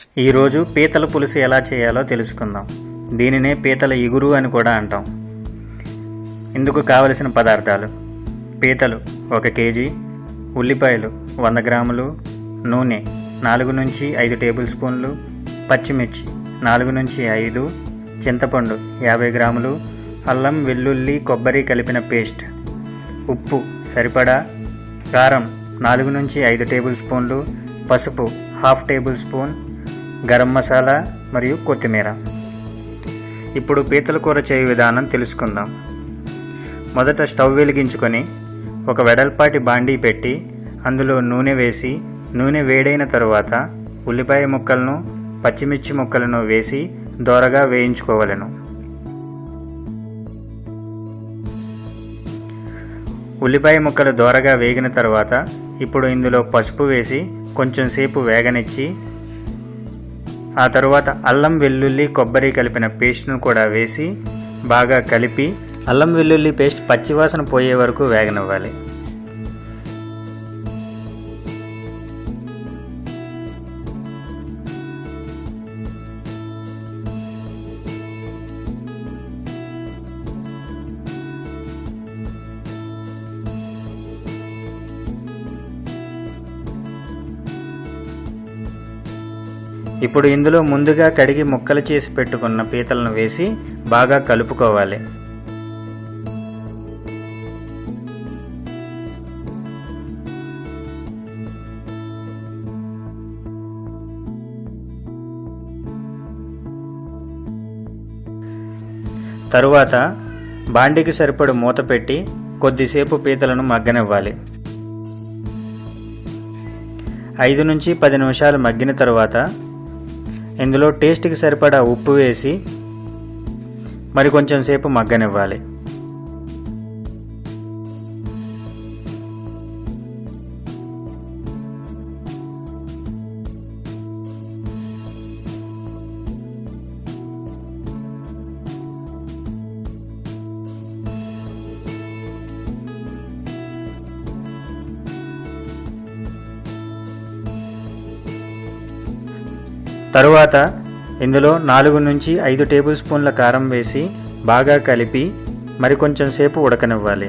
ఈరోజు పీతల పులుసు ఎలా చేయాలో తెలుసుకుందాం దీనినే పీతల ఇగురు అని కూడా అంటాం ఇందుకు కావలసిన పదార్థాలు పీతలు ఒక కేజీ ఉల్లిపాయలు వంద గ్రాములు నూనె నాలుగు నుంచి ఐదు టేబుల్ స్పూన్లు పచ్చిమిర్చి నాలుగు నుంచి ఐదు చింతపండు యాభై గ్రాములు అల్లం వెల్లుల్లి కొబ్బరి కలిపిన పేస్ట్ ఉప్పు సరిపడా కారం నాలుగు నుంచి ఐదు టేబుల్ స్పూన్లు పసుపు half tablespoon garam masala మరియు కొత్తిమీర ఇప్పుడు పీతల కూర చేయు విధానం తెలుసుకుందాం మొదట స్టవ్ వెలిగించుకొని ఒక వెడల్పాటి బాండీ పెట్టి అందులో నూనె వేసి నూనె వేడైన తరువాత ఉల్లిపాయ ముక్కలను పచ్చిమిర్చి ముక్కలను వేసి దోరగా వేయించుకోవలను ఉల్లిపాయ ముక్కలు దోరగా వేగిన తర్వాత ఇప్పుడు ఇందులో పసుపు వేసి కొంచెం సేపు వేగనిచ్చి ఆ తరువాత అల్లం వెల్లుల్లి కొబ్బరి కలిపిన పేస్ట్ను కూడా వేసి బాగా కలిపి అల్లం వెల్లుల్లి పేస్ట్ పచ్చివాసన పోయే వరకు వేగనివ్వాలి ఇప్పుడు ఇందులో ముందుగా కడిగి ముక్కలు చేసి పెట్టుకున్న పీతలను వేసి బాగా కలుపుకోవాలి తరువాత బాండికి సరిపడు మూత పెట్టి కొద్దిసేపు పీతలను మగ్గనివ్వాలి ఐదు నుంచి పది నిమిషాలు మగ్గిన తరువాత ఇందులో టేస్ట్కి సరిపడా ఉప్పు వేసి మరి కొంచెం సేపు మగ్గనివ్వాలి తరువాత ఇందులో నాలుగు నుంచి ఐదు టేబుల్ స్పూన్ల కారం వేసి బాగా కలిపి మరి కొంచెం సేపు ఉడకనివ్వాలి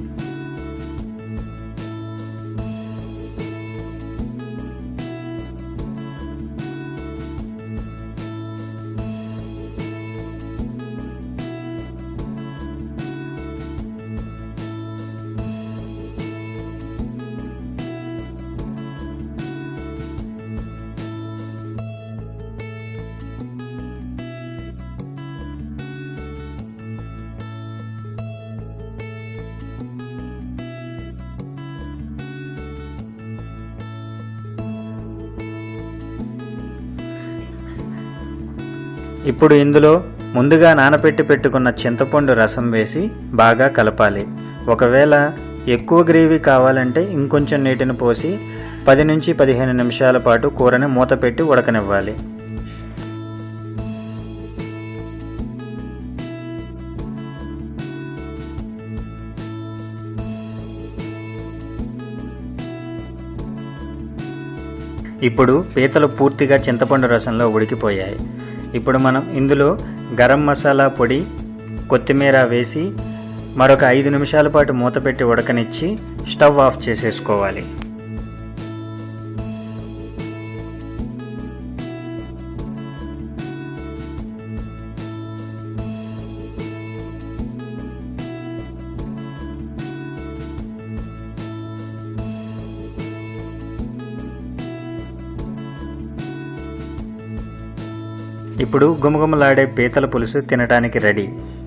ఇప్పుడు ఇందులో ముందుగా నానబెట్టి పెట్టుకున్న చింతపండు రసం వేసి బాగా కలపాలి ఒకవేళ ఎక్కువ గ్రేవీ కావాలంటే ఇంకొంచెం నీటిని పోసి పది నుంచి పదిహేను నిమిషాల పాటు కూరని మూత పెట్టి ఉడకనివ్వాలి ఇప్పుడు పీతలు పూర్తిగా చింతపండు రసంలో ఉడికిపోయాయి ఇప్పుడు మనం ఇందులో గరం మసాలా పొడి కొత్తిమీర వేసి మరొక ఐదు నిమిషాల పాటు మూత పెట్టి ఉడకనిచ్చి స్టవ్ ఆఫ్ చేసేసుకోవాలి ఇప్పుడు గుమగుమలాడే పీతల పులుసు తినడానికి రెడీ